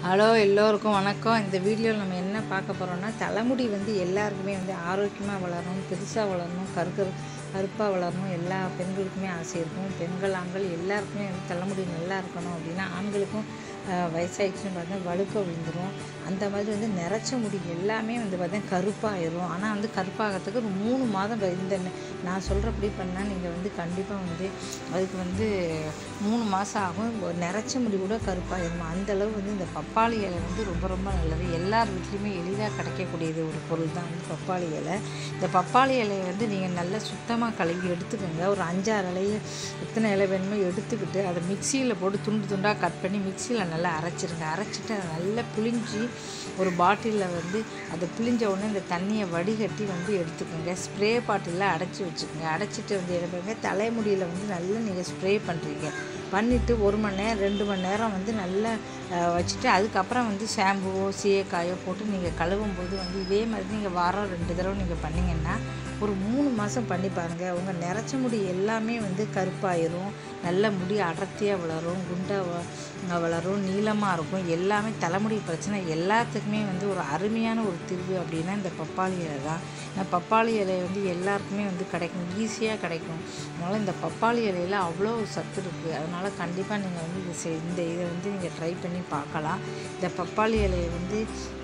hello எல்லோருக்கும் வணக்கம் இந்த வீடியோவில் நம்ம என்ன பார்க்க போகிறோம்னா தலைமுடி வந்து எல்லாருக்குமே வந்து ஆரோக்கியமாக வளரணும் பெருசாக வளரணும் கருக்கரு கருப்பாக வளரணும் எல்லா பெண்களுக்குமே ஆசை இருக்கும் பெண்கள் ஆண்கள் எல்லாருக்குமே வந்து தலைமுடி நல்லா இருக்கணும் அப்படின்னா ஆண்களுக்கும் ஆஹ், வயசாயிடுச்சுன்னு பார்த்தா வழுக்க விழுந்துரும் அந்த மாதிரி வந்து நிறச்ச முடி எல்லாமே வந்து பார்த்தா கருப்பாயிரும் ஆனால் வந்து கருப்பாகிறதுக்கு ஒரு மூணு மாதம் வ- இந்த ந- நான் சொல்கிறபடி பண்ணால் நீங்கள் வந்து கண்டிப்பாக வந்து அதுக்கு வந்து மூணு மாதம் ஆகும் ஒரு நிறச்ச முடி கூட கருப்பாயிரும் அந்த அளவு வந்து இந்த பப்பாளி இலை வந்து ரொம்ப ரொம்ப நல்லது எல்லார் வீட்லேயுமே எளிதாக கிடைக்கக்கூடியது ஒரு பொருள் தான் வந்து பப்பாளி இலை இந்த பப்பாளி இலையை வந்து நீங்கள் நல்லா சுத்தமாக கழுவி எடுத்துக்கோங்க ஒரு அஞ்சாறு இலையை எத்தனை இலை வேணுமோ எடுத்துக்கிட்டு அதை மிக்சியில் போட்டு துண்டு துண்டாக கட் பண்ணி மிக்சியில் நல்லா அரைச்சிருங்க அரைச்சிட்டு அதை நல்லா பிழிஞ்சி ஒரு பாட்டிலில் வந்து அதை பிழிஞ்ச உடனே இந்த தண்ணியை வடிகட்டி வந்து எடுத்துக்கோங்க ஸ்ப்ரே பாட்டிலில் அடைச்சி வச்சுக்கோங்க அடைச்சிட்டு வந்து எடுப்பீங்க தலைமுடியில் வந்து நல்லா நீங்கள் ஸ்ப்ரே பண்ணுறீங்க பண்ணிவிட்டு ஒரு மணி நேரம் ரெண்டு மணி நேரம் வந்து நல்லா அஹ், வச்சுட்டு அதுக்கப்புறம் வந்து ஷாம்புவோ சீயக்காயோ போட்டு நீங்கள் கழுவும் போது வந்து இதே மாதிரி நீங்கள் வாரம் ரெண்டு தடவை நீங்கள் பண்ணிங்கன்னா ஒரு மூணு மாதம் பண்ணி பாருங்கள் உங்கள் நிறச்ச முடி எல்லாமே வந்து கருப்பாயிரும் நல்ல முடி அடர்த்தியாக வளரும் குண்டாக வளரும் நீளமாக இருக்கும் எல்லாமே தலைமுடி பிரச்சனை எல்லாத்துக்குமே வந்து ஒரு அருமையான ஒரு தீர்வு அப்படின்னா இந்த பப்பாளி இலை தான் இந்த பப்பாளி இலை வந்து எல்லாருக்குமே வந்து கிடைக்கும் ஈஸியாக கிடைக்கும் அதனால் இந்த பப்பாளி இலையில் அவ்வளோ சத்து இருக்குது அதனால் கண்டிப்பாக நீங்கள் வந்து இது செய்- இந்த இதை வந்து நீங்கள் ட்ரை பண்ணி பார்க்கலாம் இந்த பப்பாளி இலையை வந்து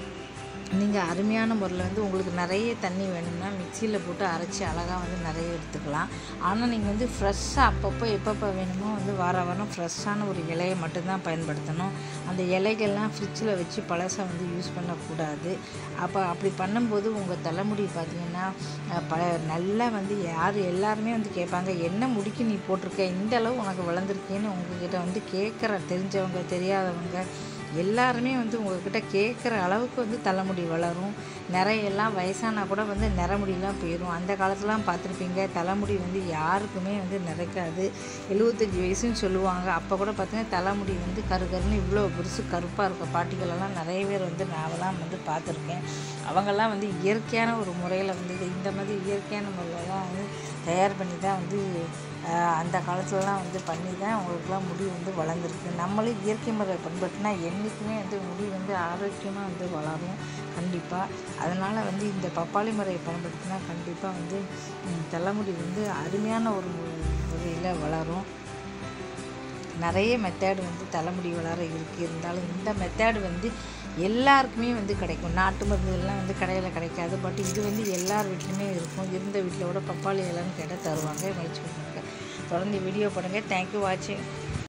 நீங்கள் அருமையான முறையில் வந்து உங்களுக்கு நிறைய தண்ணி வேணும்னா மிக்சியில் போட்டு அரைச்சி அழகாக வந்து நிறைய எடுத்துக்கலாம் ஆனால் நீங்கள் வந்து ஃப்ரெஷ்ஷாக அப்பப்போ எப்பப்போ வேணுமோ வந்து வார வாரம் ஃப்ரெஷ்ஷான ஒரு இலையை மட்டும்தான் பயன்படுத்தணும் அந்த இலைகள்லாம் ஃப்ரிட்ஜில் வச்சு பழசை வந்து யூஸ் பண்ணக்கூடாது அப்போ அப்படி பண்ணும்போது உங்கள் தலைமுடி பார்த்தீங்கன்னா அஹ், ப நல்லா வந்து யார் எல்லாருமே வந்து கேட்பாங்க என்ன முடிக்கு நீ போட்டிருக்க இந்த அளவு உனக்கு வளர்ந்துருக்கேன்னு உங்ககிட்ட வந்து கேட்குற தெரிஞ்சவங்க தெரியாதவங்க எல்லாருமே வந்து உங்ககிட்ட கேட்குற அளவுக்கு வந்து தலைமுடி வளரும் நிறையெல்லாம் வயசானா கூட வந்து நிறமுடியெலாம் போயிடும் அந்த காலத்துலாம் பார்த்துருப்பீங்க தலைமுடி வந்து யாருக்குமே வந்து நிறைக்காது எழுபத்தஞ்சி வயசுன்னு சொல்லுவாங்க அப்போ கூட பார்த்தீங்கன்னா தலைமுடி வந்து கரு கருன்னு இவ்வளோ பெருசு கருப்பாக இருக்க பாட்டிகளெல்லாம் நிறைய பேர் வந்து நான்லாம் வந்து பார்த்துருக்கேன் அவங்கெல்லாம் வந்து இயற்கையான ஒரு முறையில் வந்து இது இந்த மாதிரி இயற்கையான முறையில் தான் வந்து தயார் பண்ணி தான் வந்து ஆஹ், அந்த காலத்துலலாம் வந்து பண்ணி தான் அவங்களுக்குலாம் முடி வந்து வளர்ந்துருக்கு நம்மளும் இயற்கை முறை பண்பட்டுனா என்றைக்குமே வந்து முடி வந்து ஆரோக்கியமாக வந்து வளரும் கண்டிப்பாக அதனால் வந்து இந்த பப்பாளி முறையை பயன்படுத்தினா கண்டிப்பாக வந்து ம், தலைமுடி வந்து அருமையான ஒரு முறையில் வளரும் நிறைய மெத்தேடு வந்து தலைமுடி வளர இருக்குது இருந்தாலும் இந்த மெத்தேடு வந்து எல்லாருக்குமே வந்து கிடைக்கும் நாட்டு மருந்துகள்லாம் வந்து கடையில் கிடைக்காது பட் இது வந்து எல்லார் வீட்லையுமே இருக்கும் இருந்த வீட்டில் கூட பப்பாளி இலைன்னு கேட்டால் தருவாங்க முயற்சி பண்ணுவாங்க தொடர்ந்து வீடியோ பண்ணுங்கள் தேங்க்யூ வாட்சிங்